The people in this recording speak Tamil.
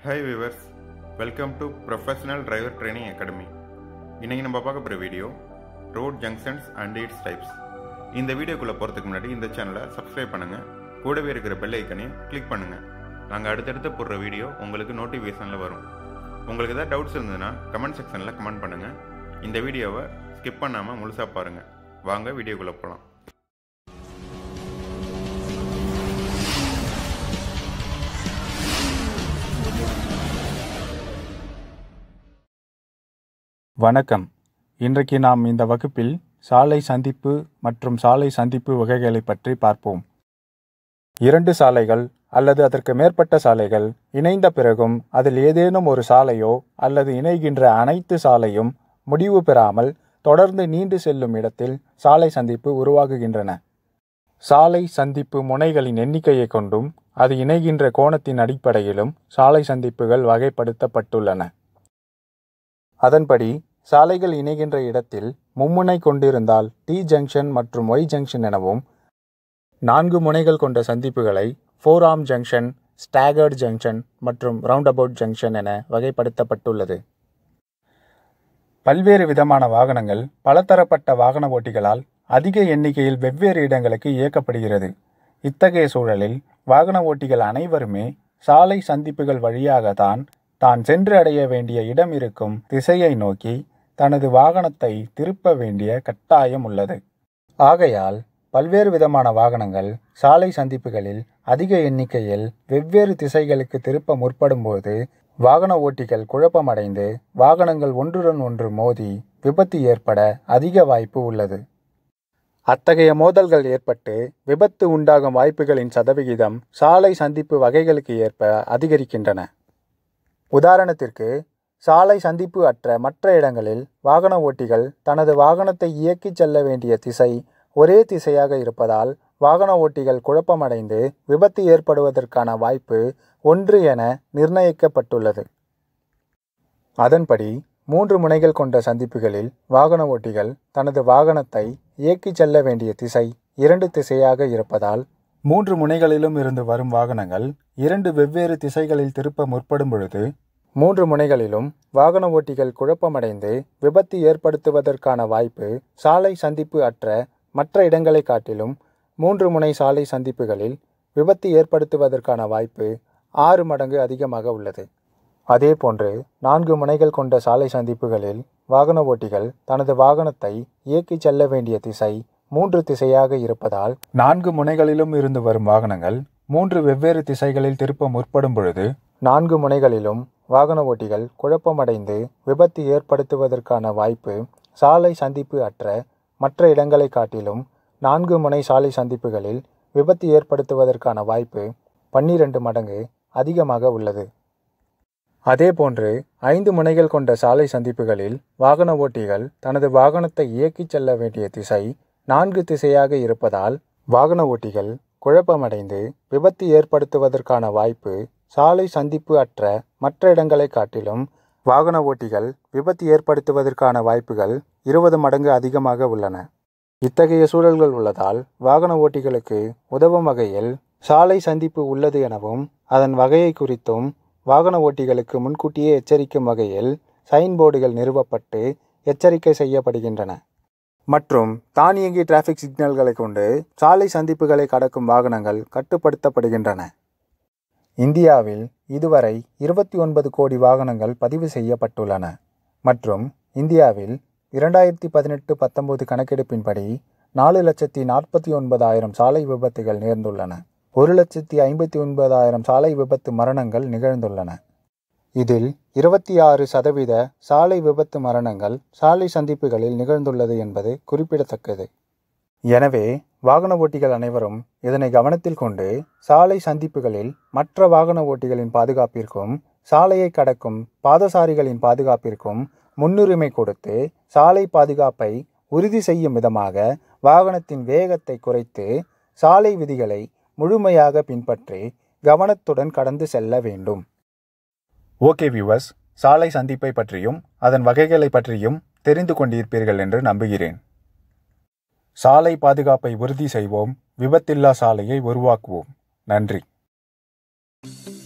hi viewers welcome to professional driver training academy இன்றைக்கி நம்ம பார்க்க போகிற video road junctions and its types இந்த வீடியோக்குள்ளே போகிறதுக்கு முன்னாடி இந்த சேனலை சப்ஸ்கிரைப் பண்ணுங்கள் கூடவே இருக்கிற பெல் ஐக்கனையும் கிளிக் பண்ணுங்கள் நாங்கள் அடுத்தடுத்து போடுற வீடியோ உங்களுக்கு நோட்டிஃபிகேஷனில் வரும் உங்களுக்கு ஏதாவது டவுட்ஸ் இருந்ததுன்னா கமெண்ட் செக்ஷனில் கமெண்ட் பண்ணுங்கள் இந்த வீடியோவை ஸ்கிப் பண்ணாமல் முழுசாக பாருங்கள் வாங்க வீடியோக்குள்ளே போகலாம் வணக்கம் இன்றைக்கு நாம் இந்த வகுப்பில் சாலை சந்திப்பு மற்றும் சாலை சந்திப்பு வகைகளை பற்றி பார்ப்போம் இரண்டு சாலைகள் அல்லது அதற்கு மேற்பட்ட சாலைகள் இணைந்த பிறகும் அதில் ஏதேனும் ஒரு சாலையோ அல்லது இணைகின்ற அனைத்து சாலையும் முடிவு பெறாமல் தொடர்ந்து நீண்டு செல்லும் இடத்தில் சாலை சந்திப்பு உருவாகுகின்றன சாலை சந்திப்பு முனைகளின் எண்ணிக்கையை கொண்டும் அது இணைகின்ற கோணத்தின் அடிப்படையிலும் சாலை சந்திப்புகள் வகைப்படுத்தப்பட்டுள்ளன அதன்படி சாலைகள் இணைகின்ற இடத்தில் மும்முனை கொண்டிருந்தால் டி ஜங்ஷன் மற்றும் ஒய் ஜங்ஷன் எனவும் நான்கு முனைகள் கொண்ட சந்திப்புகளை four arm junction staggered junction மற்றும் ரவுண்டபவுட் ஜங்ஷன் என வகைப்படுத்தப்பட்டுள்ளது பல்வேறு விதமான வாகனங்கள் பலதரப்பட்ட வாகன ஓட்டிகளால் அதிக எண்ணிக்கையில் வெவ்வேறு இடங்களுக்கு இயக்கப்படுகிறது இத்தகைய சூழலில் வாகன ஓட்டிகள் அனைவருமே சாலை சந்திப்புகள் வழியாகத்தான் தான் சென்று அடைய வேண்டிய இடம் இருக்கும் திசையை நோக்கி தனது வாகனத்தை திருப்ப வேண்டிய கட்டாயம் உள்ளது ஆகையால் பல்வேறு விதமான வாகனங்கள் சாலை சந்திப்புகளில் அதிக எண்ணிக்கையில் வெவ்வேறு திசைகளுக்கு திருப்ப முற்படும்போது வாகன ஓட்டிகள் குழப்பமடைந்து வாகனங்கள் ஒன்றுடன் ஒன்று மோதி விபத்து ஏற்பட அதிக வாய்ப்பு உள்ளது அத்தகைய மோதல்கள் ஏற்பட்டு விபத்து உண்டாகும் வாய்ப்புகளின் சதவிகிதம் சாலை சந்திப்பு வகைகளுக்கு ஏற்ப அதிகரிக்கின்றன உதாரணத்திற்கு சாலை சந்திப்பு அற்ற மற்ற இடங்களில் வாகன ஓட்டிகள் தனது வாகனத்தை இயக்கிச் செல்ல வேண்டிய திசை ஒரே திசையாக இருப்பதால் வாகன ஓட்டிகள் குழப்பமடைந்து விபத்து ஏற்படுவதற்கான வாய்ப்பு ஒன்று என நிர்ணயிக்கப்பட்டுள்ளது அதன்படி மூன்று முனைகள் கொண்ட சந்திப்புகளில் வாகன ஓட்டிகள் தனது வாகனத்தை இயக்கிச் செல்ல வேண்டிய திசை இரண்டு திசையாக இருப்பதால் மூன்று முனைகளிலும் இருந்து வரும் வாகனங்கள் இரண்டு வெவ்வேறு திசைகளில் திருப்ப முற்படும் பொழுது மூன்று முனைகளிலும் வாகன ஓட்டிகள் குழப்பமடைந்து விபத்து ஏற்படுத்துவதற்கான வாய்ப்பு சாலை சந்திப்பு அற்ற மற்ற இடங்களை காட்டிலும் மூன்று முனை சாலை சந்திப்புகளில் விபத்து ஏற்படுத்துவதற்கான வாய்ப்பு ஆறு மடங்கு அதிகமாக உள்ளது அதேபோன்று நான்கு முனைகள் கொண்ட சாலை சந்திப்புகளில் வாகன ஓட்டிகள் தனது வாகனத்தை இயக்கிச் செல்ல வேண்டிய திசை மூன்று திசையாக இருப்பதால் நான்கு முனைகளிலும் இருந்து வரும் வாகனங்கள் மூன்று வெவ்வேறு திசைகளில் திருப்ப முற்படும் பொழுது நான்கு முனைகளிலும் வாகன ஓட்டிகள் குழப்பமடைந்து விபத்து ஏற்படுத்துவதற்கான வாய்ப்பு சாலை சந்திப்பு அற்ற மற்ற இடங்களை காட்டிலும் நான்கு முனை சாலை சந்திப்புகளில் விபத்து ஏற்படுத்துவதற்கான வாய்ப்பு பன்னிரண்டு மடங்கு அதிகமாக உள்ளது அதேபோன்று ஐந்து முனைகள் கொண்ட சாலை சந்திப்புகளில் வாகன ஓட்டிகள் தனது வாகனத்தை இயக்கிச் செல்ல வேண்டிய திசை நான்கு திசையாக இருப்பதால் வாகன ஓட்டிகள் குழப்பமடைந்து விபத்து ஏற்படுத்துவதற்கான வாய்ப்பு சாலை சந்திப்பு அற்ற மற்ற இடங்களை காட்டிலும் வாகன ஓட்டிகள் விபத்து ஏற்படுத்துவதற்கான வாய்ப்புகள் இருபது மடங்கு அதிகமாக உள்ளன இத்தகைய சூழல்கள் உள்ளதால் வாகன ஓட்டிகளுக்கு உதவும் வகையில் சாலை சந்திப்பு உள்ளது எனவும் அதன் வகையை குறித்தும் வாகன ஓட்டிகளுக்கு முன்கூட்டியே எச்சரிக்கும் வகையில் சைன் போர்டுகள் நிறுவப்பட்டு எச்சரிக்கை செய்யப்படுகின்றன மற்றும் தானியங்கி டிராஃபிக் சிக்னல்களை கொண்டு சாலை சந்திப்புகளை கடக்கும் வாகனங்கள் கட்டுப்படுத்தப்படுகின்றன இந்தியாவில் இதுவரை இருபத்தி ஒன்பது கோடி வாகனங்கள் பதிவு செய்யப்பட்டுள்ளன மற்றும் இந்தியாவில் இரண்டாயிரத்தி பதினெட்டு பத்தொன்பது கணக்கெடுப்பின்படி நாலு லட்சத்தி நாற்பத்தி ஒன்பதாயிரம் சாலை விபத்துகள் நேர்ந்துள்ளன ஒரு லட்சத்தி ஐம்பத்தி ஒன்பதாயிரம் சாலை விபத்து மரணங்கள் நிகழ்ந்துள்ளன இதில் இருபத்தி ஆறு சதவீத சாலை விபத்து மரணங்கள் சாலை சந்திப்புகளில் நிகழ்ந்துள்ளது என்பது குறிப்பிடத்தக்கது எனவே வாகன ஓட்டிகள் அனைவரும் இதனை கவனத்தில் கொண்டு சாலை சந்திப்புகளில் மற்ற வாகன ஓட்டிகளின் பாதுகாப்பிற்கும் சாலையை கடக்கும் பாதசாரிகளின் பாதுகாப்பிற்கும் முன்னுரிமை கொடுத்து சாலை பாதுகாப்பை உறுதி செய்யும் விதமாக வாகனத்தின் வேகத்தை குறைத்து சாலை விதிகளை முழுமையாக பின்பற்றி கவனத்துடன் கடந்து செல்ல வேண்டும் ஓகே வியூவர்ஸ் சாலை சந்திப்பை பற்றியும் அதன் வகைகளை பற்றியும் தெரிந்து கொண்டிருப்பீர்கள் என்று நம்புகிறேன் சாலை பாதுகாப்பை உறுதி செய்வோம் விபத்தில்லா சாலையை உருவாக்குவோம் நன்றி